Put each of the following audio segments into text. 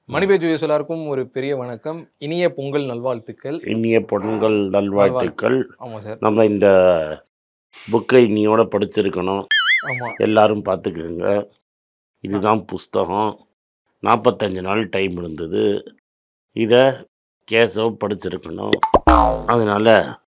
மணிபேஜ் views எல்லாருக்கும் ஒரு பெரிய வணக்கம் இனிய பொங்கல் நல்வாழ்த்துக்கள் இனிய பொங்கல் நல்வாழ்த்துக்கள் ஆமா சார் நம்ம இந்த புக்கை இன்னியோட படிச்சிருக்கணும் ஆமா எல்லாரும் பார்த்துக்கோங்க இதுதான் புஸ்தகம் நாற்பத்தஞ்சு நாள் டைம் இருந்தது இதை கேசவ் படிச்சிருக்கணும் அதனால்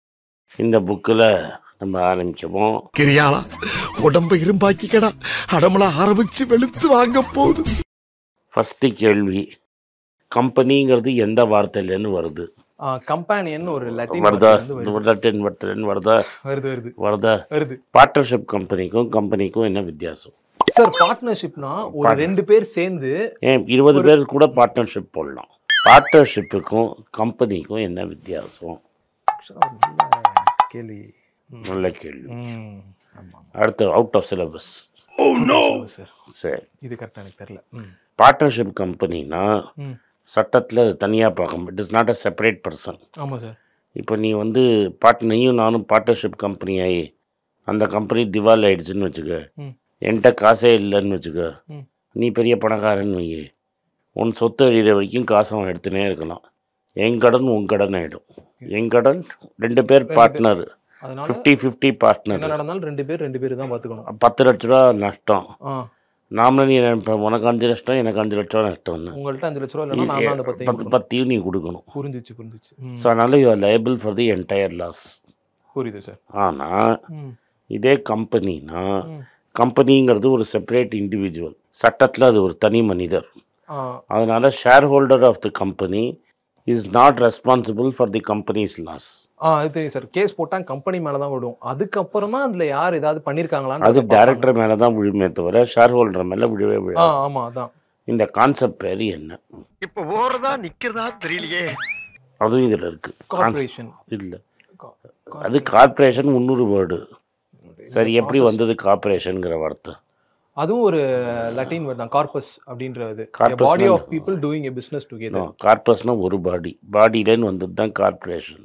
இந்த புக்கில் நம்ம ஆரம்பிச்சோம் கிரியாளா உடம்ப இரும்பாக்கிக்கடா அடமலா ஆரம்பிச்சு வெளுத்து வாங்க போகுது ஃபஸ்ட்டு கேள்வி கம்பெனிங்கிறது எந்த வார்த்தையிலேருந்து வருது கம்பானியன் ஒரு லட்டின் வருதா வார்த்தையிலிருந்து வருது. லட்டின் வார்த்தையிலேருந்து வருதா வருது வருது வருதா வருது பார்ட்னர்ஷிப் கம்பெனிக்கும் கம்பெனிக்கும் என்ன வித்தியாசம் சார் பார்ட்னர்ஷிப்னா ஒரு Partner- ரெண்டு பேர் சேர்ந்து ஏன் இருபது பேர் கூட பார்ட்னர்ஷிப் போடலாம் பார்ட்னர்ஷிப்புக்கும் கம்பெனிக்கும் என்ன வித்தியாசம் Actually, ஒரு நல்ல கேள்வி ம். நல்ல கேள்வி ம். ஆமா அடுத்து அவுட் ஆஃப் சிலபஸ் ஆமா சார் சரி இது கரெக்டா எனக்கு தெரியல ம். பார்ட்னர்ஷிப் கம்பெனினா ம். சட்டத்தில் அது தனியாக பார்க்க it is not a separate person ஆமா சார் இப்போ நீ வந்து பார்ட் நீயும் நானும் பார்ட்னர்ஷிப் கம்பெனி ஆகி அந்த கம்பெனி திவால் ஆயிடுச்சுன்னு வச்சுக்க ம். என்கிட்ட காசே இல்லைன்னு வச்சுக்க ம். நீ பெரிய பணக்காரன்னு வை உன் சொத்து அழிகிற வரைக்கும் காசை அவன் எடுத்துனே இருக்கலாம் என் கடன் உன் கடன் ஆகிடும் என் கடன் ரெண்டு பேர் பேர். பார்ட்னர் அதனால ஃபிஃப்டி ஃபிஃப்டி என்ன பார்ட்னர் நடந்தாலும் ரெண்டு பேர் ரெண்டு பேர் தான் பாத்துக்கணும் பத்து லட்ச ரூபா நஷ்டம் ஆ நாமளே நீ இப்போ உனக்கு அஞ்சு லட்சம் எனக்கு அஞ்சு லட்சம் நஷ்டம்னு உங்கள்ட்ட அஞ்சு லட்ச ரூபா இல்லைன்னா நான் தான் அந்த பத்தையும் பத்து கொடுக்கணும். பத்தையும் நீ கொடுக்கணும் புரிஞ்சிச்சு புரிஞ்சிச்சு ம். ஸோ அதனால் you are liable for the entire loss புரியுது சார் ஆனால் ம். இதே கம்பெனினா ம். கம்பெனிங்கிறது ஒரு செப்பரேட் இண்டிவிஜுவல் சட்டத்தில் அது ஒரு தனி மனிதர் ஆ அதனால் shareholder of the company is not responsible for the company's loss ஆ அது தெரியும் சார் கேஸ் போட்டா கம்பெனி மேல தான் விடும் அதுக்கப்புறம் தான் அதுல யார் ஏதாவது பண்ணிருக்காங்களான்னு அது டைரக்டர் மேலே தான் விழுமே தவிர ஷேர் ஹோல்டர் மேலே விழவே ஆ விழாது ஆமா அதான் இந்த கான்செப்ட் பேர் என்ன இப்ப ஓடுறதா நிக்கிறதா தெரியலையே அதுவும் இதில் இருக்குது கார்பரேஷன் இல்லை அது கார்ப்பரேஷன் முந்நூறு வேர்டு சரி எப்படி வந்தது கார்ப்பரேஷனுங்கிற வார்த்தை அதுவும் ஒரு லட்டின் வேர்ட் தான் கார்பஸ் அப்படின்றது Corpus பாடி னா- of people doing a business together கார்பஸ்னால் ஒரு பாடி பாடியிலேன்னு வந்தது தான் கார்ப்பரேஷன்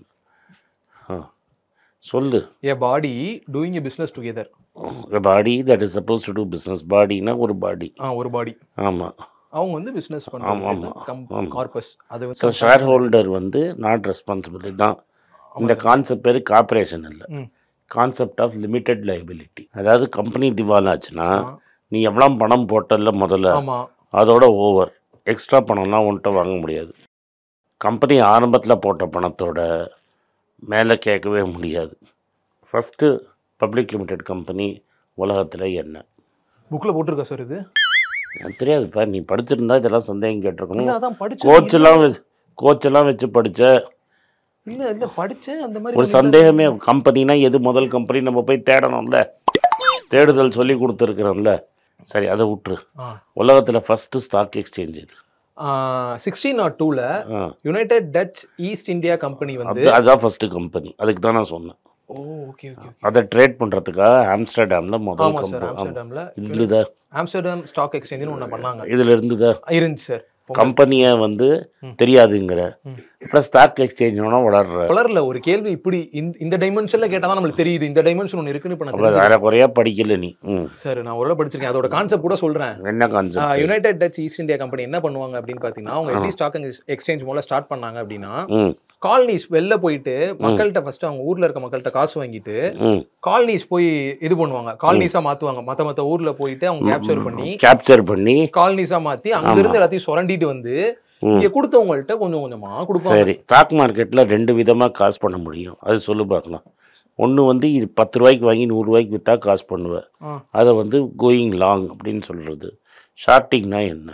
ஆ சொல்லு a body doing a business together body that is suppose to do business பாடினா ஒரு பாடி ஆ ஒரு பாடி ஆமாம் அவங்க வந்து பிசினஸ் ஆமா, பண்றாங்க ஆமா, ஆமா. கார்பஸ் அது ஸோ வந்து ஷேர் ஹோல்டர் வந்து நாட் ரெஸ்பான்சிபிலிட்டி தான் இந்த கான்செப்ட் பேர் கார்ப்பரேஷன் இல்லை ம். கான்செப்ட் ஆஃப் லிமிட்டெட் லைபிலிட்டி அதாவது கம்பெனி திவால் ஆச்சுன்னா ஆ. நீ எவ்வளோ பணம் போட்டல முதல்ல ஆமா அதோட ஓவர் எக்ஸ்ட்ரா பணம்லாம் உன்கிட்ட வாங்க முடியாது கம்பெனி ஆரம்பத்தில் போட்ட பணத்தோட மேலே கேட்கவே முடியாது ஃபஸ்ட்டு பப்ளிக் லிமிடெட் கம்பெனி உலகத்தில் என்ன புக்ல போட்டிருக்கா சார் இது எனக்கு தெரியாதுப்பா நீ படிச்சிருந்தா இதெல்லாம் சந்தேகம் இல்ல கேட்டிருக்கணும் அதான் படிச்சு கோச் எல்லாம் வச்சு கோச் எல்லாம் வச்சு படிச்ச இல்ல இல்ல படிச்சேன் அந்த மாதிரி ஒரு வந்து- சந்தேகமே கம்பெனினா எது முதல் கம்பெனி நம்ம போய் தேடணும்ல தேடுதல் சொல்லி கொடுத்துருக்குறோம்ல சரி அதை விட்டுரு ஆ உலகத்தில் ஃபஸ்ட்டு ஸ்டாக் எக்ஸ்சேஞ்ச் இது சிக்ஸ்டீன் நாட் டூல ஆ united Dutch East India company வந்து அது அதுதான் ஃபஸ்ட்டு கம்பெனி அதுக்கு தான் நான் சொன்னேன் ஓ ஓகே ஓகே அதை ட்ரேட் பண்ணுறதுக்காக ஆம்ஸ்டர்டாமில் முதல் ஆமா சார் கம்பெனி ஆம்ஸ்டர்டாம்ல இதுல ஆம்ஸ்டர்டாம் ஸ்டாக் எக்ஸ்சேஞ்சுன்னு ஒண்ணு பண்ணாங்க இதில் இருந்துதா இருந்துச்சு சார் கம்பெனியை வந்து ம். தெரியாதுங்கிற ம். அப்புறம் ஸ்டாக் எக்ஸ்சேஞ்சோட வளர்ற வளரல ஒரு கேள்வி இப்படி இந்த இந்த டைமென்ஷன்ல கேட்டா தான் நம்மளுக்கு தெரியுது இந்த டைமென்ஷன் ஒன்று இருக்குன்னு இப்போ நான் அப்புறம் தெரிஞ்சுக்கிறேன். வேற குறையா படிக்கல நீ ம் சார் நான் ஒரு தடவை படிச்சிருக்கேன் அதோட கான்செப்ட் கூட சொல்றேன் என்ன concept united Dutch East India company என்ன பண்ணுவாங்க அப்படின்னு பாத்தீங்கன்னா அவங்க எப்படி ஸ்டாக் எக்ஸ்சேஞ்ச் மூலம் ஸ்டார்ட் பண்ணாங்க அப்படின்னா ம் காலனிஸ் வெளில போயிட்டு மக்கள்கிட்ட ஃபர்ஸ்ட் அவங்க ஊர்ல இருக்க மக்கள்கிட்ட காசு வாங்கிட்டு ம் காலனிஸ் போய் இது பண்ணுவாங்க காலனிஸா மாத்துவாங்க மத்த மத்த ஊர்ல போயிட்டு அவங்க கேப்சர் பண்ணி கேப்சர் பண்ணி காலனிஸா மாத்தி அங்க இருந்து எல்லாத்தையும் சுரண்டிட்டு வந்து ம். இங்க கொடுத்தவங்கள்ட்ட கொஞ்சம் கொஞ்சமா கொடுப்பாங்க சரி ஸ்டாக் மார்க்கெட்டில் ரெண்டு விதமாக காசு பண்ண முடியும் அது சொல்லு பார்க்கலாம் ஒன்று வந்து இது பத்து ரூபாய்க்கு வாங்கி நூறு ரூபாய்க்கு விற்றா காசு பண்ணுவேன் ஆ. அதை வந்து கோயிங் லாங் அப்படின்னு சொல்கிறது ஷார்ட்டிங்னா என்ன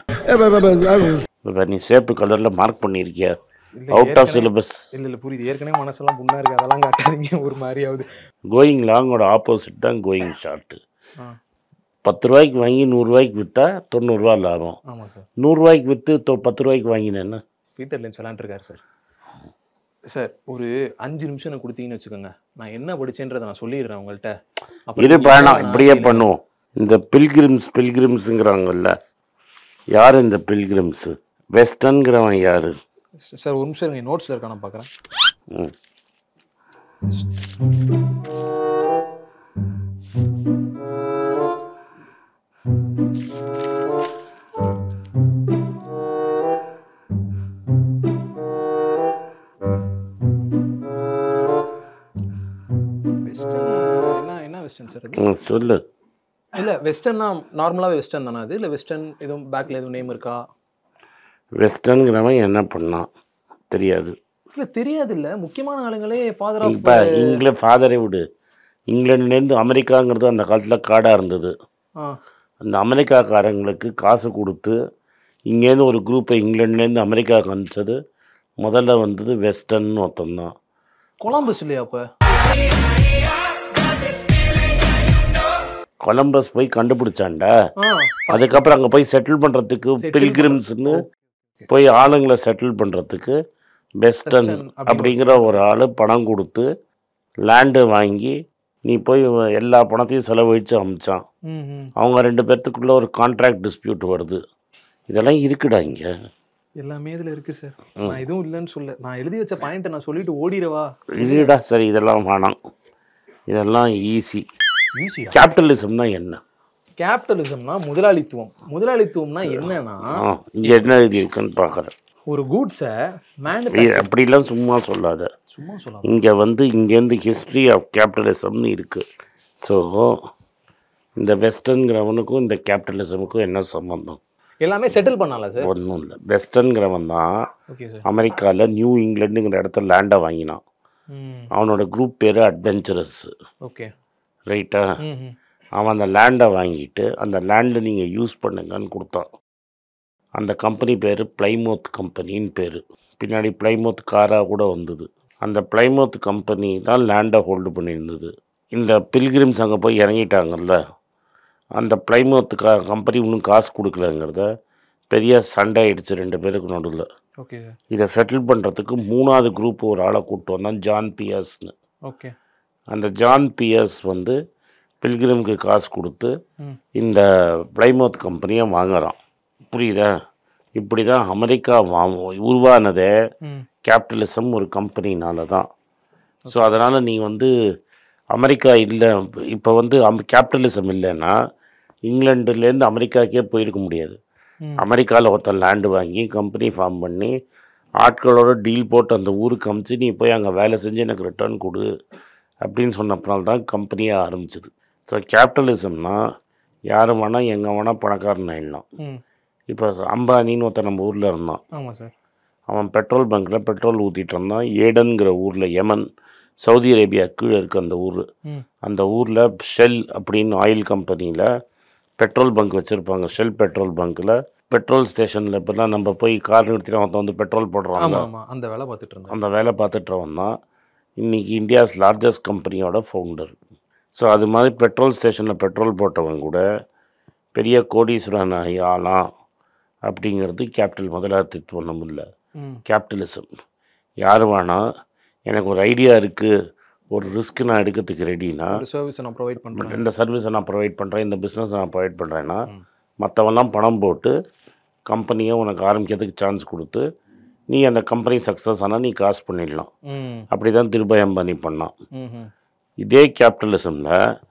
இப்போ நீ சேப்பு கலரில் மார்க் பண்ணியிருக்கியா இல்ல, அவுட் ஆஃப் ஏற்கனவே- சிலபஸ் இல்ல இல்ல புரியுது ஏற்கனவே மனசெல்லாம் புண்ணா இருக்கு அதெல்லாம் காட்டாதீங்க ஒரு மாதிரியாவது கோயிங் லாங்கோட ஆப்போசிட் தான் கோயிங் ஷார்ட்டு ஆ, பத்து ரூபாய்க்கு வாங்கி நூறுரூவாய்க்கு விற்றா தொண்ணூறுரூவா லாபம் ஆமா சார் நூறுரூவாய்க்கு விற்று தொ பத்து ரூபாய்க்கு வாங்கினேன்னா பீட்டர் லின்ச் விளாண்டுருக்காரு சார் சார் ஒரு அஞ்சு நிமிஷம் எனக்கு கொடுத்தீங்கன்னு வச்சுக்கோங்க நான் என்ன படிச்சேன்றதை நான் சொல்லிடுறேன் உங்கள்கிட்ட அப்புறம் இது நீங்க வேணாம் என்ன இப்படியே கேளுங்க. பண்ணுவோம் இந்த பில்கிரிம்ஸ் பில்கிரிம்ஸுங்கிறாங்கல்ல யார் இந்த பில்கிரிம்ஸு வெஸ்டர்ன்கிறவன் யார் சார் ஒரு நிமிஷம் என் நோட்ஸ்ல இருக்கா நான் பார்க்குறேன் ம் வெஸ்டர்ன் சார் இது ம், சொல்லு இல்ல வெஸ்டர்னா நார்மலாவே வெஸ்டர்ன் தானே அது இல்ல வெஸ்டர்ன் எதுவும் பேக்ல எதுவும் நேம் இருக்கா வெஸ்டர்னுங்கிறவன் என்ன பண்ணான் தெரியாது இல்ல தெரியாது இல்ல முக்கியமான ஆளுங்களே ஃபாதர் இப்போ ஆஃப் இங்கில ஃபாதரை விடு இங்கிலாந்துலேருந்து அமெரிக்காங்கிறது அந்த காலத்தில் காடாக இருந்தது அந்த அமெரிக்காக்காரங்களுக்கு காசு கொடுத்து இங்கேருந்து ஒரு குரூப்பை இங்கிலாந்துலேருந்து அமெரிக்காவுக்கு அனுப்பிச்சது முதல்ல வந்தது வெஸ்டர்ன் ஒருத்தன் தான் கொலம்பஸ் இல்லையா அப்ப கொலம்பஸ் போய் கண்டுபிடிச்சான்டா ஆ, அதுக்கப்புறம் அங்கே போய் செட்டில் பண்ணுறதுக்கு Settle பில்கிரிம்ஸ்னு Okay. போய் ஆளுங்களை செட்டில் பண்ணுறதுக்கு வெஸ்டர்ன் Western அப்படிங்கிற அப்படிங்கிற ஒரு ஆள் பணம் கொடுத்து லேண்டு வாங்கி நீ போய் எல்லா பணத்தையும் செலவழித்து அமிச்சான் ம், ம். அவங்க ரெண்டு பேர்த்துக்குள்ள ஒரு கான்ட்ராக்ட் டிஸ்பியூட் வருது இதெல்லாம் இருக்குடா இங்கே எல்லாமே இதுல இருக்கு சார் நான் எதுவும் இல்லைன்னு சொல்ல நான் எழுதி வச்ச பாயிண்ட்டை நான் சொல்லிட்டு ஓடிடவா இதுடா சரி இதெல்லாம் வேணாம் இதெல்லாம் ஈஸி ஈஸியா கேபிட்டலிசம்னா என்ன கேபிட்டலிசம்னா முதலாளித்துவம் முதலாளித்துவம்னா என்னன்னா ஆ இங்கே என்ன எழுதி இருக்குன்னு பார்க்குறேன் ஒரு கூட்ஸை மேனுஃபேக்சர் அப்படிலாம் சும்மா சொல்லாத சும்மா சொல்லலாம் இங்கே வந்து இங்கேருந்து ஹிஸ்ட்ரி ஆஃப் கேபிட்டலிசம்னு இருக்குது ஸோ இந்த வெஸ்டர்ன்கிறவனுக்கும் இந்த கேபிட்டலிசமுக்கும் என்ன சம்மந்தம் எல்லாமே செட்டில் பண்ணால சார் ஒன்றும் இல்லை வெஸ்டர்ன்கிறவன் தான் ஓகே சார் அமெரிக்காவில் நியூ இங்கிலாண்டுங்கிற இடத்துல லேண்டை வாங்கினான் ம் அவனோட குரூப் பேர் அட்வென்ச்சரஸ் ஓகே ரைட்டா ம் ம் அவன் அந்த லேண்டை வாங்கிட்டு அந்த லேண்டை நீங்கள் யூஸ் பண்ணுங்கன்னு கொடுத்தான் அந்த கம்பெனி பேர் பிளைமோத் கம்பெனின்னு பேர் பின்னாடி பிளைமோத் காராக கூட வந்தது அந்த பிளைமோத் கம்பெனி தான் லேண்டை ஹோல்டு பண்ணியிருந்தது இந்த பில்கிரிம்ஸ் அங்கே போய் இறங்கிட்டாங்கல்ல அந்த பிளைமோத் கா கம்பெனி இன்னும் காசு கொடுக்கலங்கிறத பெரிய சண்டை ஆயிடுச்சு ரெண்டு பேருக்கு நடுவில் ஓகே சார் இதை செட்டில் பண்ணுறதுக்கு மூணாவது குரூப் ஒரு ஆளை கூப்பிட்டு வந்தான் ஜான் பியர்ஸ்னு ஓகே அந்த ஜான் பியர்ஸ் வந்து பில்கிரிம்க்கு காசு கொடுத்து ம் இந்த பிளைமோத் கம்பெனியை வாங்குறான் புரியுதா இப்படி தான் அமெரிக்கா வா உருவானதே ம் கேபிட்டலிசம் ஒரு கம்பெனினால தான் ஸோ அதனால் நீ வந்து அமெரிக்கா இல்லை இப்போ வந்து அம் கேபிட்டலிசம் இல்லைன்னா இங்கிலாந்துலேருந்து அமெரிக்காக்கே போயிருக்க முடியாது ம் அமெரிக்காவில் ஒருத்தன் லேண்டு வாங்கி கம்பெனி ஃபார்ம் பண்ணி ஆட்களோட டீல் போட்டு அந்த ஊருக்கு அமுச்சு நீ போய் அங்கே வேலை செஞ்சு எனக்கு ரிட்டர்ன் கொடு அப்படின்னு சொன்னப்பனால் தான் கம்பெனியே ஆரம்பிச்சது ஸோ கேபிட்டலிசம்னா யார் வேணால் எங்கே வேணால் பணக்காரன் ஆயிடலாம் ம் இப்போ அம்பானின்னு ஒருத்தன் நம்ம ஊரில் இருந்தான் ஆமாம் சார் அவன் பெட்ரோல் பங்க்கில் பெட்ரோல் ஊற்றிட்டு இருந்தான் ஏடன்கிற ஊரில் யமன் சவுதி அரேபியா கீழே இருக்க அந்த ஊர் ம் அந்த ஊரில் ஷெல் அப்படின்னு ஆயில் கம்பெனியில் பெட்ரோல் பங்க் வச்சுருப்பாங்க ஷெல் பெட்ரோல் பங்க்கில் பெட்ரோல் ஸ்டேஷனில் இப்போல்லாம் நம்ம போய் கார் நிறுத்திட்டு அவன் வந்து பெட்ரோல் போடுறாங்க ஆமாம் ஆமாம் அந்த வேலை பார்த்துட்டு இருந்தேன் அந்த வேலை பார்த்துட்டுறவன் தான் இன்றைக்கி இந்தியாஸ் லார்ஜஸ்ட் கம்பெனியோட ஃபவுண்டர் ஸோ அது மாதிரி பெட்ரோல் ஸ்டேஷனில் பெட்ரோல் போட்டவன் கூட பெரிய கோடீஸ்வரன் ஆகி ஆளாம் அப்படிங்கிறது கேபிட்டல் முதலாளித்துவம் நம்ம இல்லை ம் கேபிட்டலிசம் யார் வேணா எனக்கு ஒரு ஐடியா இருக்குது ஒரு ரிஸ்க் நான் எடுக்கிறதுக்கு ரெடினா ஒரு சர்வீஸை நான் ப்ரொவைட் பண்ணுறேன் இந்த சர்வீஸை நான் ப்ரொவைட் பண்ணுறேன் இந்த பிஸ்னஸ் நான் ப்ரொவைட் பண்ணுறேன்னா ம். மற்றவெல்லாம் பணம் போட்டு கம்பெனியை உனக்கு ஆரம்பிக்கிறதுக்கு சான்ஸ் கொடுத்து நீ அந்த கம்பெனி சக்ஸஸ் ஆனால் நீ காசு பண்ணிடலாம் ம் அப்படி தான் திருபாய் அம்பானி பண்ணான் ம் ம் இதே கேபிட்டலிசமில்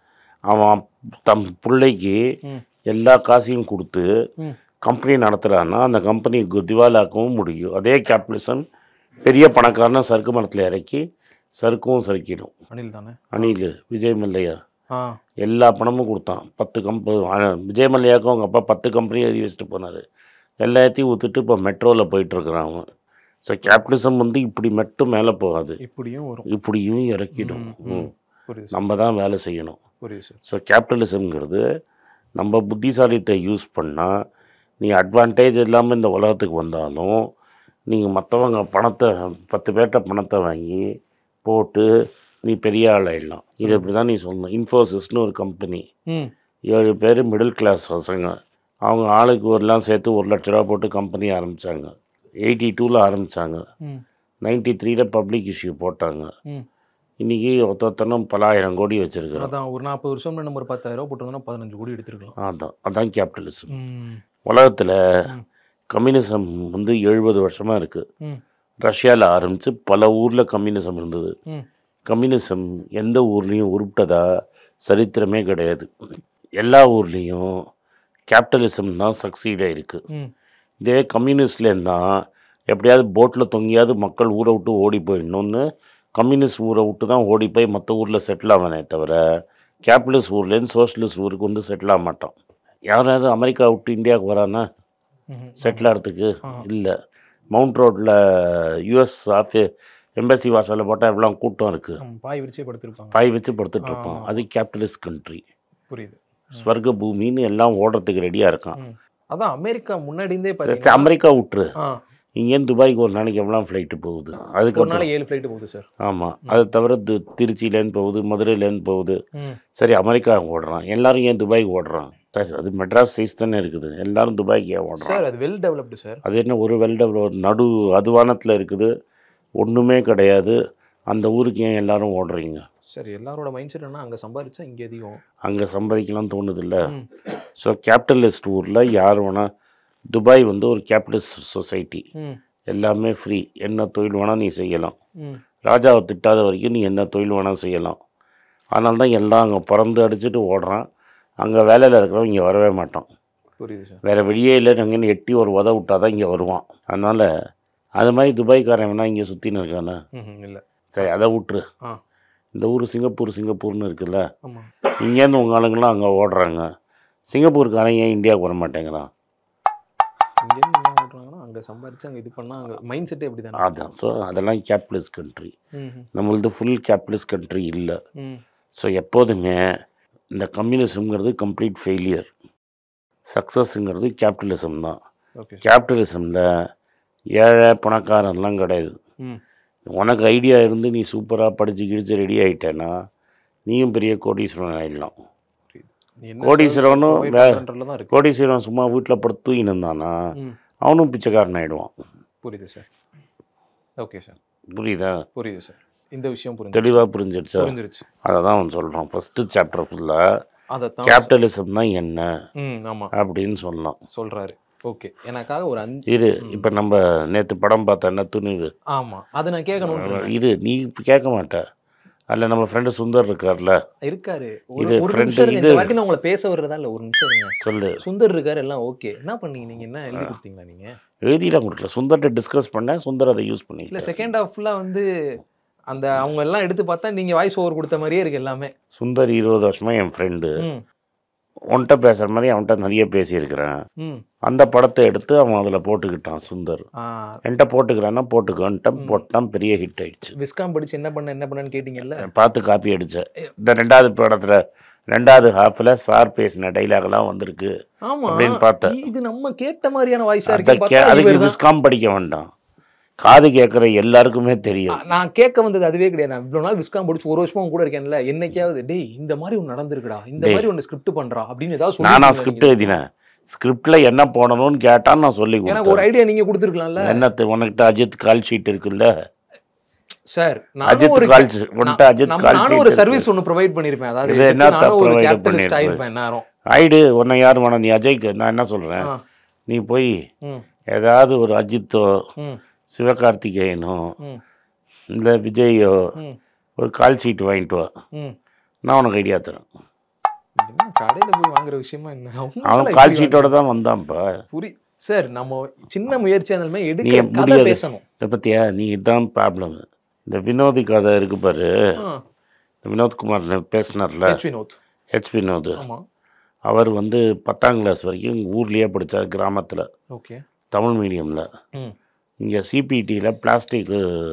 அவன் தம் பிள்ளைக்கு ம் எல்லா காசையும் கொடுத்து ம் கம்பெனி நடத்துகிறான்னா அந்த கம்பெனி கு- திவாலாக்கவும் முடியும் அதே கேபிட்டலிசம் பெரிய பணக்காரனை சறுக்கு மரத்தில் இறக்கி சறுக்கவும் சறுக்கிடும் அனில் தானே அனில் விஜய் மல்லையா ஆ எல்லா பணமும் கொடுத்தான் பத்து கம்பெனி விஜய் மல்லையாக்கும் அவங்க அப்பா பத்து கம்பெனி எழுதி வச்சுட்டு போனார் எல்லாத்தையும் ஊற்றுட்டு இப்போ மெட்ரோவில் போயிட்டுருக்குறான் அவன் ஸோ கேபிட்டலிசம் வந்து இப்படி மட்டும் மேலே போகாது இப்படியும் வரும் இப்படியும் இறக்கிடும் ம், ம். ம். புரியுது சார் நம்ம தான் வேலை செய்யணும் புரியுது சார் ஸோ கேபிட்டலிசம்ங்கிறது நம்ம புத்திசாலித்தை யூஸ் பண்ணால் நீ அட்வான்டேஜ் இல்லாமல் இந்த உலகத்துக்கு வந்தாலும் நீங்கள் மற்றவங்க பணத்தை பத்து பேர்கிட்ட பணத்தை வாங்கி போட்டு நீ பெரிய ஆள் ஆயிடலாம் இது இப்படி தான் நீ சொல்லணும் இன்ஃபோசிஸ்னு ஒரு கம்பெனி ம் ஏழு பேர் மிடில் கிளாஸ் பசங்க அவங்க ஆளுக்கு ஒருலாம் சேர்த்து ஒரு லட்ச ரூபா போட்டு கம்பெனி ஆரம்பித்தாங்க எயிட்டி டூவில் ஆரம்பித்தாங்க ம் நைன்டி த்ரீல பப்ளிக் இஷ்யூ போட்டாங்க ம் இன்றைக்கி ஒருத்தனும் பலாயிரம் கோடி வச்சுருக்கிறோம் அதான் ஒரு நாற்பது வருஷம் நம்ம ஒரு பத்தாயிரம் ரூபா போட்டிருந்தோம்னா பதினஞ்சு கோடி எடுத்துருக்கலாம் அதான் அதான் கேபிட்டலிசம் ம் உலகத்தில் ம். கம்யூனிசம் வந்து எழுபது வருஷமாக இருக்குது ம் ரஷ்யாவில் ஆரம்பித்து பல ஊரில் கம்யூனிசம் இருந்தது ம் கம்யூனிசம் எந்த ஊர்லேயும் உருப்பிட்டதா சரித்திரமே கிடையாது எல்லா ஊர்லேயும் கேபிட்டலிசம் தான் சக்சீட் ஆயிருக்கு ம் இதே கம்யூனிஸ்ட்லேருந்து தான் எப்படியாவது போட்டில் தொங்கியாவது மக்கள் ஊரை விட்டு ஓடி போயிடணும்னு கம்யூனிஸ்ட் ஊரை விட்டு தான் ஓடி போய் மற்ற ஊரில் செட்டில் ஆவானே தவிர கேபிட்டலிஸ்ட் ஊர்லேருந்து சோஷலிஸ்ட் ஊருக்கு வந்து செட்டில் ஆக மாட்டோம் யாராவது அமெரிக்கா விட்டு இந்தியாவுக்கு வரானா ம்ஹும். செட்டில் ஆகிறதுக்கு ஆ. இல்லை மவுண்ட் ரோட்டில் யூஎஸ் ஆஃபி எம்பசி வாசலில் போட்டால் எவ்வளோ கூட்டம் இருக்குது ஆமா, பாய் விரிச்சே படுத்திருப்பாங்க பாய் வச்சு படுத்துட்டு இருப்போம் ஆ. அது கேபிட்டலிஸ்ட் கண்ட்ரி புரியுது ஸ்வர்க பூமின்னு எல்லாம் ஓடுறதுக்கு ரெடியாக இருக்கான் ம். அதான் அமெரிக்கா முன்னாடி இருந்தே சரி, பாத்தீங்கன்னா அமெரிக்கா விட்டுரு ஆ, இங்கேருந்து துபாய்க்கு ஒரு நாளைக்கு எவ்வளோ ஃப்ளைட்டு போகுது ஒரு அதுக்கப்புறம் நாளைக்கு ஏழு ஃப்ளைட் போகுது சார் ஆமாம் அது தவிர து திருச்சியிலேருந்து போகுது மதுரையிலேருந்து போகுது ம் சரி அமெரிக்கா ஓடுறான் எல்லாரும் ஏன் துபாய்க்கு ஓடுறான் சரி அது மெட்ராஸ் சைஸ் தானே இருக்குது எல்லாரும் துபாய்க்கு ஏன் ஓடுறான் சார் அது வெல் டெவலப்டு சார் அது என்ன ஒரு வெல் டெவலப் நடு அதுவானத்தில் இருக்குது ஒன்றுமே கிடையாது அந்த ஊருக்கு ஏன் எல்லாரும் ஓடுறீங்க சார் எல்லாரோட மைண்ட் செட் என்ன அங்க சம்பாதிச்சா இங்க அதிகம் அங்கே சம்பாதிக்கலாம் தோணுதில்ல ம். ஸோ கேபிட்டலிஸ்ட் ஊரில் யார் வேணால் துபாய் வந்து ஒரு கேபிட்டலிஸ்ட் சொசைட்டி ம் எல்லாமே ஃப்ரீ என்ன தொழில் வேணால் நீ செய்யலாம் ம் ராஜாவை திட்டாத வரைக்கும் நீ என்ன தொழில் வேணால் செய்யலாம் அதனால தான் எல்லாம் அங்கே பிறந்து அடிச்சுட்டு ஓடுறான் அங்கே வேலையில் இருக்கிறவன் இங்கே வரவே மாட்டான் புரியுது சார் வேறு வெளியே இல்லை அங்கேன்னு எட்டி ஒரு உத விட்டா தான் இங்கே வருவான் அதனால் அது மாதிரி துபாய்க்காரன் வேணா இங்கே சுற்றின்னு இருக்கானே ம் இல்லை சரி அதை விட்டுரு ஆ இந்த ஊர் சிங்கப்பூர் சிங்கப்பூர்னு இருக்குல்ல ஆமா இங்கேருந்து உங்கள் ஆளுங்களாம் அங்கே ஓடுறாங்க சிங்கப்பூர்காரன் ஏன் இந்தியாவுக்கு வர மாட்டேங்கிறான் இங்கேருந்து என்ன பண்ணுறாங்கன்னா அங்க சம்பாதிச்சு அங்க இது பண்ணா அங்க மைண்ட் செட்டே அப்படி தானே அதான் ஸோ அதெல்லாம் கேபிட்டலிஸ்ட் கண்ட்ரி ம் ம், நம்மளது ஃபுல் கேபிட்டலிஸ்ட் கண்ட்ரி இல்லை ம் ஸோ எப்போதுமே இந்த கம்யூனிசம்ங்கிறது கம்ப்ளீட் ஃபெயிலியர் சக்ஸஸ்ங்கிறது கேபிட்டலிசம் தான் ஓகே கேபிட்டலிசமில் ஏழை பணக்காரன்லாம் கிடையாது ம் உனக்கு ஐடியா இருந்து நீ சூப்பராக படித்து கிழிச்சு ரெடி ஆகிட்டேன்னா நீயும் பெரிய கோடீஸ்வரன் ஆகிடலாம் நீ என்ன கோடீஸ்வரனும் service வே- provide பண்றதுல தான் இருக்கு கோடீஸ்வரன் சும்மா வீட்டில் படுத்து தூங்கின்னு இருந்தானா ம் அவனும் பிச்சைக்காரன் ஆகிடுவான் புரியுது சார் ஓகே சார் புரியுதா புரியுது சார் இந்த விஷயம் புரிஞ்சு தெளிவாக புரிஞ்சிடுச்சா புரிஞ்சிருச்சு அதை தான் அவன் சொல்கிறான் ஃபஸ்ட்டு சாப்டர் ஃபுல்லாக அதைத்தான் கேபிட்டலிசம் தான் என்ன ம் ஆமா அப்படின்னு சொல்லலாம் சொல்றாரு ஓகே எனக்காக ஒரு அஞ்சு இரு இப்போ நம்ம நேற்று படம் பார்த்தோன்னா துணிவு ஆமா அதை நான் கேட்கணும் இரு நீ இப்ப கேட்க மாட்ட அதில் நம்ம ஃப்ரெண்டு சுந்தர் இருக்கார்ல இருக்காரு ஒரு இது ஒரு friend, நிமிஷம் இருங்க. இது- இந்த வாட்டி நான் உங்களை பேச வர்றதா இல்ல ஒரு நிமிஷம் இருங்க சொல்லு சுந்தர் இருக்காரு எல்லாம் ஓகே என்ன பண்ணீங்க நீங்க என்ன எழுதி கொடுத்தீங்களா நீங்க எழுதிலாம் கொடுக்கல சுந்தர்கிட்ட டிஸ்கஸ் பண்ணேன் சுந்தர் அதை யூஸ் இல்ல பண்ணிக்கல செகண்ட் ஹாஃப்ல வந்து அந்த அவங்க எல்லாம் எடுத்து பார்த்தா நீங்க வாய்ஸ் ஓவர் கொடுத்த மாதிரியே இருக்கு எல்லாமே சுந்தர் இருபது வருஷமா என் ஃப்ரெண்டு ம் உன்கிட்ட பேசுகிற மாதிரி அவன்கிட்ட நிறைய பேசியிருக்கிறேன் ம் அந்த படத்தை எடுத்து அவன் அதில் போட்டுக்கிட்டான் சுந்தர் ஆ என்கிட்ட போட்டுக்கிறான்னா போட்டுக்கோன்ட்டான் போட்டான் பெரிய ஹிட் ஆயிடுச்சு விஸ்காம் படிச்சு என்ன பண்ண என்ன பண்ணன்னு கேட்டீங்கல்ல பார்த்து காப்பி அடித்தேன் இந்த ரெண்டாவது படத்தில் ரெண்டாவது ஹாஃபில் சார் பேசின டைலாக்லாம் வந்திருக்கு ஆமா அப்படின்னு பார்த்தேன். இது நம்ம கேட்ட மாதிரியான வாய்ஸா அதை இருக்கு கே பார்த்தா அதுக்கு இவர்தான். விஸ்காம் படிக்க வேண்டாம் காது கேட்குற எல்லாருக்குமே தெரியும் நான் கேட்க வந்தது அதுவே கிடையாது நான் இவ்வளவு நாள் விஸ்காம் படிச்சு ஒரு வருஷமா உன் கூட இருக்கேன்ல என்னைக்காவது டேய் இந்த மாதிரி ஒன்று நடந்திருக்குடா இந்த டேய். மாதிரி ஒன்று ஸ்கிரிப்ட் பண்றா அப்படின்னு ஏதாவது நானா சொல்லிருக்கீங்களா ஸ்கிரிப்ட் நீங்க? எழுதினேன் ஸ்கிரிப்டில் என்ன போடணும்னு கேட்டால் நான் சொல்லி எனக்கு ஒரு கொடுத்தேன் ஐடியா நீங்க கொடுத்துருக்கலாம்ல என்னத்து உனக்கிட்ட அஜித் கால் ஷீட் இருக்குல்ல சார் நானும் அஜித் ஒரு கால் ஷீட் உன்கிட்ட அஜித் நம்ம- கால் நானும் ஒரு ஷீட் சர்வீஸ் ஒன்று ப்ரொவைட் பண்ணிருப்பேன் அதாவது இது எடுத்து என்னத்த நானும் ஒரு provide கேபிட்டலிஸ்ட் பண்ணிருப்ப? ஆயிருப்பேன் நேரம் ஆயிடு உன்னை யார் வேணாம் நீ அஜய்க்கு நான் என்ன சொல்கிறேன் ஆ, நீ போய் ம், ஏதாவது ஒரு அஜித்தோ ம், சிவகார்த்திகேயனோ ம், இல்லை விஜயோ ம், ஒரு கால் ஷீட் வாங்கிட்டு வா ம். நான் உனக்கு ஐடியா தரேன் என்ன கடையில போய் வாங்குற விஷயமா என்ன அவன் அவங்களாம் கால் இப்படி ஷீட்டோட தான் வந்தான்ப்பா புரி சார் நம்ம சின்ன முயற்சியா இருந்தாலுமே நீ எடுக்கிற கதை முடியாது. பேசணும் இதை பற்றியா நீ இதான் ப்ராப்ளம் இந்த வினோதி கதை இருக்கு பாரு ஆ, இந்த வினோத்குமார் பேசினார்ல ஹெச் வினோத் ஹெச் வினோத் ஆமா அவர் வந்து பத்தாம் கிளாஸ் வரைக்கும் ஊர்லேயே படித்தார் கிராமத்தில் ஓகே தமிழ் மீடியமில் ம் இங்கே சிபிடியில் பிளாஸ்டிக்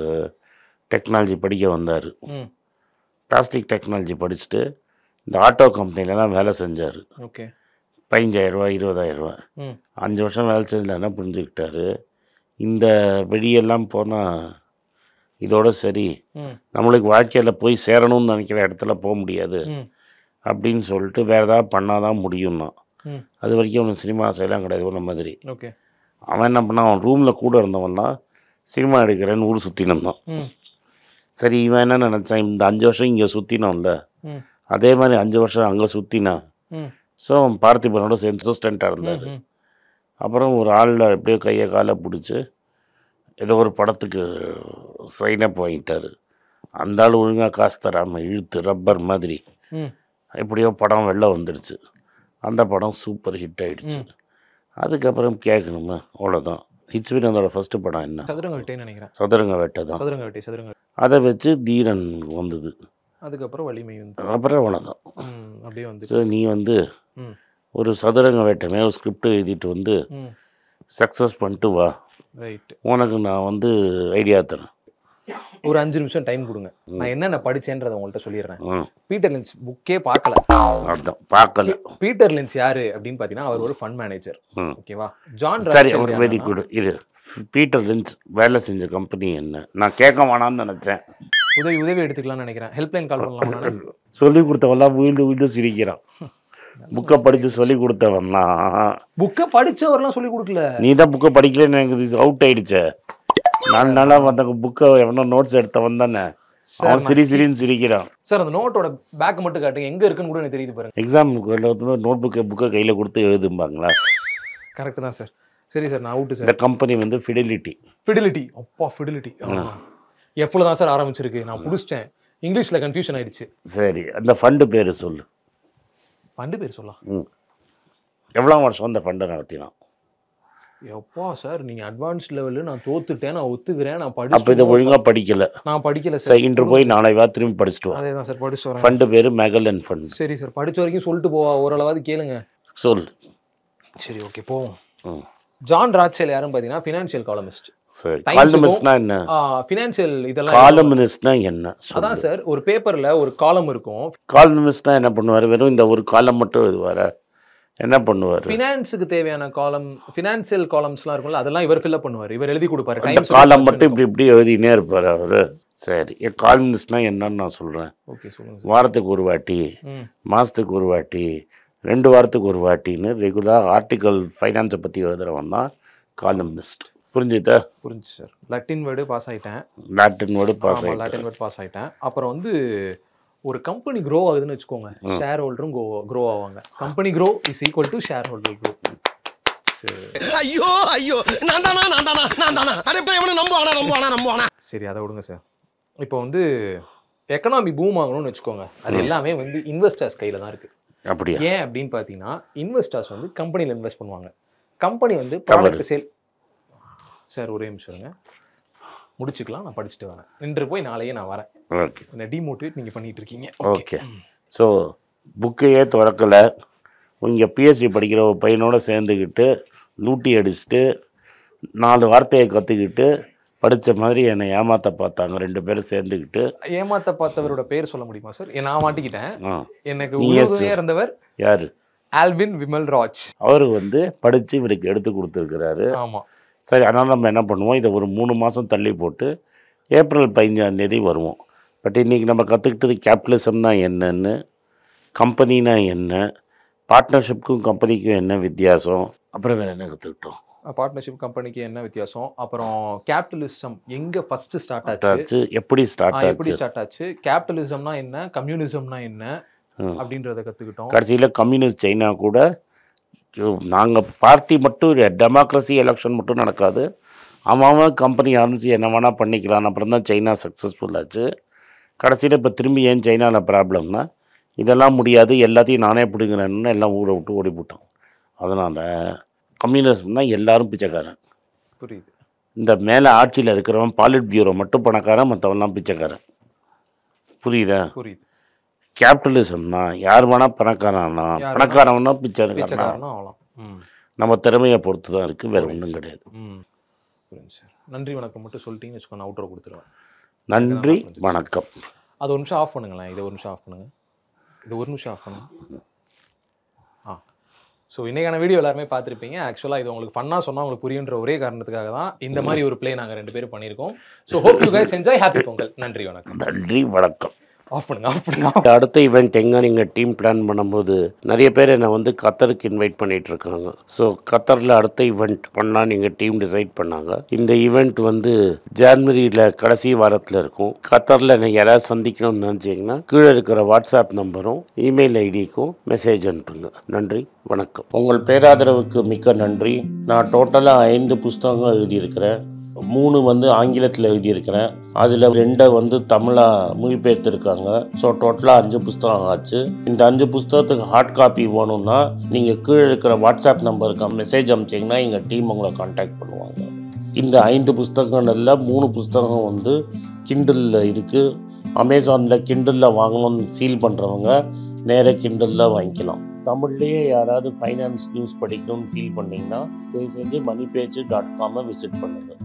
டெக்னாலஜி படிக்க வந்தார் ம் பிளாஸ்டிக் டெக்னாலஜி படிச்சுட்டு இந்த ஆட்டோ கம்பெனிலலாம் வேலை செஞ்சார் ஓகே பதினஞ்சாயிரரூவா இருபதாயிரரூவா ம் அஞ்சு வருஷம் வேலை செஞ்சதில் என்ன புரிஞ்சுக்கிட்டாரு இந்த வெளியெல்லாம் போனால் இதோட சரி ம் நம்மளுக்கு வாழ்க்கையில் போய் சேரணும்னு நினைக்கிற இடத்துல போக முடியாது ம் அப்படின்னு சொல்லிட்டு வேறு ஏதாவது பண்ணால் தான் முடியும்னா ம் அது வரைக்கும் அவனுக்கு சினிமா ஆசையெல்லாம் கிடையாது உன்ன மாதிரி ஓகே அவன் என்ன பண்ணான் அவன் ரூமில் கூட இருந்தவன்லாம் சினிமா எடுக்கிறேன்னு ஊர் சுற்றின்னு இருந்தான் ம் சரி இவன் என்ன நினச்சான் இந்த அஞ்சு வருஷம் இங்கே சுற்றினோம்ல ம் அதே மாதிரி அஞ்சு வருஷம் அங்கே சுற்றினான் ம் ஸோ அவன் பார்த்திபனோட சேர்ந்து அசிஸ்டண்ட்டாக இருந்தார் ம் அப்புறம் ஒரு ஆளில் எப்படியோ கையை காலை பிடிச்சி ஏதோ ஒரு படத்துக்கு சைனப் வாங்கிட்டார் அந்த ஆள் ஒழுங்காக காசு தராமல் இழுத்து ரப்பர் மாதிரி ம் எப்படியோ படம் வெளில வந்துடுச்சு அந்த படம் சூப்பர் ஹிட் ஆயிடுச்சு ம். அதுக்கப்புறம் கேட்கணுமா அவ்வளோதான் ஹிட்ஸ் வினோதோட ஃபஸ்ட்டு படம் என்ன சதுரங்க வேட்டைன்னு நினைக்கிறேன் சதுரங்க வேட்டை தான் சதுரங்க வேட்டை சதுரங்க வேட்டை. அதை வச்சு தீரன் வந்தது அதுக்கப்புறம் வலிமை வந்து அப்புறம் அவ்வளோதான் ம், அப்படியே வந்து ஸோ நீ வந்து ம். ஒரு சதுரங்க வேட்டமே ஒரு ஸ்கிரிப்ட் எழுதிட்டு வந்து ம் சக்ஸஸ் பண்ணிட்டு வா ரைட் உனக்கு நான் வந்து ஐடியா தரேன் ஒரு அஞ்சு நிமிஷம் டைம் கொடுங்க நான் என்னென்ன படிச்சேன்றதை உங்கள்கிட்ட சொல்லிடுறேன் ம் பீட்டர் லின்ச் புக்கே பார்க்கல அதுதான் பார்க்கல பீட்டர் லின்ச் யாரு அப்படின்னு பார்த்தீங்கன்னா அவர் ஒரு ஃபண்ட் மேனேஜர் ம் ஓகேவா ஜான் சரி ராச்சல் ஒரு வெரி யாருன்னா- குட் இரு பீட்டர் லின்ச் வேலை செஞ்ச கம்பெனி என்ன நான் கேட்க வேணாம்னு நினச்சேன் உதவி உதவி எடுத்துக்கலாம்னு நினைக்கிறேன் ஹெல்ப்லைன் கால் பண்ணலாம் நானு? சொல்லி கொடுத்தவெல்லாம் விழுந்து விழுந்து சிரிக்கிறான் புக்கை படித்து சொல்லி கொடுத்தவன்னா புக்கை படிச்சவர்லாம் சொல்லி கொடுக்கல நீ தான் புக்கை படிக்கலன்னு எனக்கு அவுட் ஆயிடுச்சே நாலு நாளாக வந்த புக்கை எவனோ நோட்ஸ் எடுத்தவன் தானே அவன் சிரி சிரின்னு சிரிக்கிறான் சார் அந்த நோட்டோட பேக் மட்டும் காட்டுங்க எங்க இருக்குன்னு கூட எனக்கு தெரியுது பாருங்க எக்ஸாம் நோட் புக்கை புக்கை கையில் கொடுத்து எழுதும்பாங்களா கரெக்ட் தான் சார் சரி சார் நான் அவுட்டு சார் இந்த கம்பெனி வந்து ஃபிடிலிட்டி ஃபிடிலிட்டி அப்பா ஃபிடிலிட்டி எவ்வளோ தான் சார் ஆரம்பிச்சிருக்கு நான் புடிச்சிட்டேன் இங்கிலீஷ்ல கன்ஃபியூஷன் ஆயிடுச்சு சரி அந்த ஃபண்டு பேர் சொல்லு ஃபண்டு பேர் சொல்லலாம் ம் எவ்வளோ வருஷம் அந்த ஃபண்டை நடத்தினான் எப்பா சார் நீங்க அட்வான்ஸ் லெவலு நான் தோத்துட்டேன் நான் ஒத்துக்கிறேன் நான் அப்போ இதை படிச்சு ஒழுங்காக படிக்கல நான் படிக்கல சார் சரி இன்று போய் நாளை வா திரும்பி படிச்சுட்டு வா அதே தான் சார் படிச்சுட்டு வரேன் ஃபண்டு பேர் மெகலன் ஃபண்ட் சரி சார் படிச்ச வரைக்கும் சொல்லிட்டு போவா ஓரளவாவது கேளுங்க சொல் சரி ஓகே போவோம் ம் ஜான் ராச்சல் யாருன்னு பார்த்தீங்கன்னா ஃபினான்ஷியல் காலமிஸ்ட் சரி Times காலமிஸ்ட்னா என்ன ஃபினான்ஷியல் இதெல்லாம் காலமிஸ்ட்னா என்ன அதான் சார் ஒரு பேப்பர்ல ஒரு காலம் இருக்கும் காலமிஸ்ட்னா என்ன பண்ணுவார் வெறும் இந்த ஒரு காலம் மட்டும் எழுதுவார என்ன பண்ணுவார் ஃபினான்ஸுக்கு தேவையான காலம் ஃபினான்சியல் காலம்ஸ்லாம் இருக்கும்ல அதெல்லாம் இவர் ஃபில்அப் பண்ணுவார் இவர் எழுதி கொடுப்பாரு அந்த டைம்ஸ் காலம் மட்டும் இப்படி இப்படி எழுதினே இருப்பார் அவர் சரி காலமிஸ்ட்னா என்னன்னு நான் சொல்கிறேன் ஓகே சொல்லுங்க சார் வாரத்துக்கு ஒரு வாட்டி ம் மாதத்துக்கு ஒரு வாட்டி ரெண்டு வாரத்துக்கு ஒரு வாட்டின்னு ரெகுலராக ஆர்டிக்கல் ஃபைனான்ஸை பற்றி எழுதுறவன் தான் காலமிஸ்ட் புரிஞ்சுதா புரிஞ்சு சார் லட்டின் வேர்டு பாஸ் ஆயிட்டேன் லாட்டின் வேர்டு பாஸ் ஆமா ஆகிட்டு லாட்டின் வேர்டு பாஸ் ஆயிட்டேன் அப்புறம் வந்து ஒரு கம்பெனி க்ரோ ஆகுதுன்னு வச்சுக்கோங்க ஷேர் ஹோல்டரும் கோ க்ரோ ஆவாங்க company grow is equal to shareholder grow சரி ஐயோ ஐயோ நான் தானா நான் தானா நான் தானா அதே போய் எவனும் நம்புவானா நம்புவானா நம்புவானா சரி அதை விடுங்க சார் இப்போ வந்து எக்கனாமி பூம் ஆகணும்னு வச்சுக்கோங்க அது எல்லாமே வந்து இன்வெஸ்டர்ஸ் கையில் தான் இருக்குது அப்படியா ஏன் அப்படின்னு பார்த்தீங்கன்னா இன்வெஸ்டர்ஸ் வந்து கம்பெனியில் இன்வெஸ்ட் பண்ணுவாங்க கம்பெனி வந்து ப்ராடக்ட் சேல் சார் ஒரே நிமிஷம் இருங்க முடிச்சுக்கலாம் நான் படிச்சுட்டு வரேன் நின்று போய் நாளையே நான் வரேன் ஓகே என்ன டிமோட்டிவேட் நீங்கள் பண்ணிட்டு இருக்கீங்க ஓகே ஸோ புக்கையே திறக்கலை இங்கே பிஎஸ்சி படிக்கிற ஒரு பையனோட சேர்ந்துக்கிட்டு லூட்டி அடிச்சுட்டு நாலு வார்த்தையை கற்றுக்கிட்டு படித்த மாதிரி என்னை ஏமாற்ற பார்த்தாங்க ரெண்டு பேரும் சேர்ந்துக்கிட்டு ஏமாத்த பார்த்தவரோட பேர் சொல்ல முடியுமா சார் நான் மாட்டிக்கிட்டேன் ஆ எனக்கு நீ yes, உறுதுணையா இருந்தவர் யார் ஆல்வின் விமல் ராஜ் அவர் வந்து படித்து இவருக்கு எடுத்து கொடுத்துருக்கிறாரு ஆமா சரி அதனால் நம்ம என்ன பண்ணுவோம் இதை ஒரு மூணு மாதம் தள்ளி போட்டு ஏப்ரல் பதினஞ்சாம் தேதி வருவோம் பட் இன்றைக்கி நம்ம கற்றுக்கிட்டது கேபிட்டலிசம்னா என்னன்னு கம்பெனினா என்ன பார்ட்னர்ஷிப்க்கும் கம்பெனிக்கும் என்ன வித்தியாசம் அப்புறம் வேறு என்ன கற்றுக்கிட்டோம் பார்ட்னர்ஷிப் கம்பெனிக்கு என்ன வித்தியாசம் அப்புறம் கேபிட்டலிசம் எங்க ஃபர்ஸ்ட் ஸ்டார்ட் ஆச்சு ஆச்சு எப்படி ஸ்டார்ட் ஆ, எப்படி ஆச்சு ஸ்டார்ட் ஆச்சு கேபிட்டலிசம்னா என்ன கம்யூனிசம்னா என்ன ம். அப்படின்றத கத்துக்கிட்டோம் கடைசியில் கம்யூனிஸ்ட் சைனா கூட நாங்கள் பார்ட்டி மட்டும் டெமோக்ரஸி எலெக்ஷன் மட்டும் நடக்காது அவன் அவன் கம்பெனி ஆரம்பித்து என்ன வேணால் பண்ணிக்கலாம் அப்புறம் தான் சைனா சக்ஸஸ்ஃபுல் ஆச்சு கடைசியில் இப்போ திரும்பி ஏன் சைனாவில் ப்ராப்ளம்னா இதெல்லாம் முடியாது எல்லாத்தையும் நானே பிடுங்குறேன்னு எல்லாம் ஊரை விட்டு ஓடி போட்டான் அதனால் கம்யூனிசம்னா எல்லாரும் பிச்சைக்காரன் புரியுது இந்த மேலே ஆட்சியில் இருக்கிறவன் பாலிட் பியூரோ மட்டும் பணக்காரன் மற்றவன்லாம் பிச்சைக்காரன் புரியுதா புரியுது கேபிட்டலிசம்னா யார் வேணா பணக்காரனா யார் பணக்காரவனா பிச்சைக்காரனா பிச்சைக்காரனும் ஆகலாம் ம் நம்ம திறமையை பொறுத்து தான் இருக்குது வேறு ஒன்றும் கிடையாது ம் புரியுது சார் நன்றி வணக்கம் மட்டும் சொல்லிட்டீங்கன்னு வச்சுக்கோ நான் அவுட்டர் கொடுத்துருவேன் நன்றி வணக்கம் அது ஒரு நிமிஷம் ஆஃப் பண்ணுங்களேன் இதை ஒரு நிமிஷம் ஆஃப் பண்ணுங்க இது ஒரு நிமிஷம் ஆஃப் பண்ணுங்க ஆ ஸோ இன்னைக்கான வீடியோ எல்லாருமே பார்த்துருப்பீங்க ஆக்சுவலாக இது உங்களுக்கு ஃபன்னாக சொன்னால் உங்களுக்கு புரியுன்ற ஒரே காரணத்துக்காக தான் இந்த மாதிரி ஒரு ப்ளே நாங்கள் ரெண்டு பேரும் பண்ணியிருக்கோம் so hope you guys enjoy happy Pongal நன்றி வணக்கம் நன்றி வணக்கம் ஆஃப் பண்ணுங்க ஆஃப் பண்ணுங்க இந்த அடுத்த ஈவெண்ட் எங்கே நீங்கள் டீம் பிளான் பண்ணும்போது நிறைய பேர் என்னை வந்து கத்தருக்கு இன்வைட் பண்ணிட்டு இருக்காங்க ஸோ கத்தரில் அடுத்த ஈவெண்ட் பண்ணால் நீங்கள் டீம் டிசைட் பண்ணாங்க இந்த ஈவெண்ட் வந்து ஜான்வரியில் கடைசி வாரத்தில் இருக்கும் கத்தரில் நீங்கள் யாராவது சந்திக்கணும்னு நினச்சிங்கன்னா கீழே இருக்கிற வாட்ஸ்அப் நம்பரும் இமெயில் ஐடிக்கும் மெசேஜ் அனுப்புங்க நன்றி வணக்கம் உங்கள் பேராதரவுக்கு மிக்க நன்றி நான் டோட்டலாக ஐந்து புஸ்தகங்கள் எழுதியிருக்கிறேன் மூணு வந்து ஆங்கிலத்தில் எழுதியிருக்கிறேன் அதில் ரெண்டை வந்து தமிழாக மொழிபெயர்த்திருக்காங்க ஸோ டோட்டலாக அஞ்சு புஸ்தகம் ஆச்சு இந்த அஞ்சு புஸ்தகத்துக்கு ஹார்ட் காப்பி வேணும்னா நீங்கள் கீழே இருக்கிற வாட்ஸ்அப் நம்பருக்கு மெசேஜ் அனுப்பிச்சிங்கன்னா எங்கள் டீம் உங்களை காண்டாக்ட் பண்ணுவாங்க இந்த ஐந்து புஸ்தகங்களில் மூணு புஸ்தகம் வந்து கிண்டலில் இருக்குது அமேசானில் கிண்டலில் வாங்கணும்னு ஃபீல் பண்ணுறவங்க நேராக கிண்டலில் வாங்கிக்கலாம் தமிழ்லேயே யாராவது ஃபைனான்ஸ் நியூஸ் படிக்கணும்னு ஃபீல் பண்ணிங்கன்னா தயவு செஞ்சு மணி பேஜ் டாட் காமை விசிட் பண்ணுங்கள்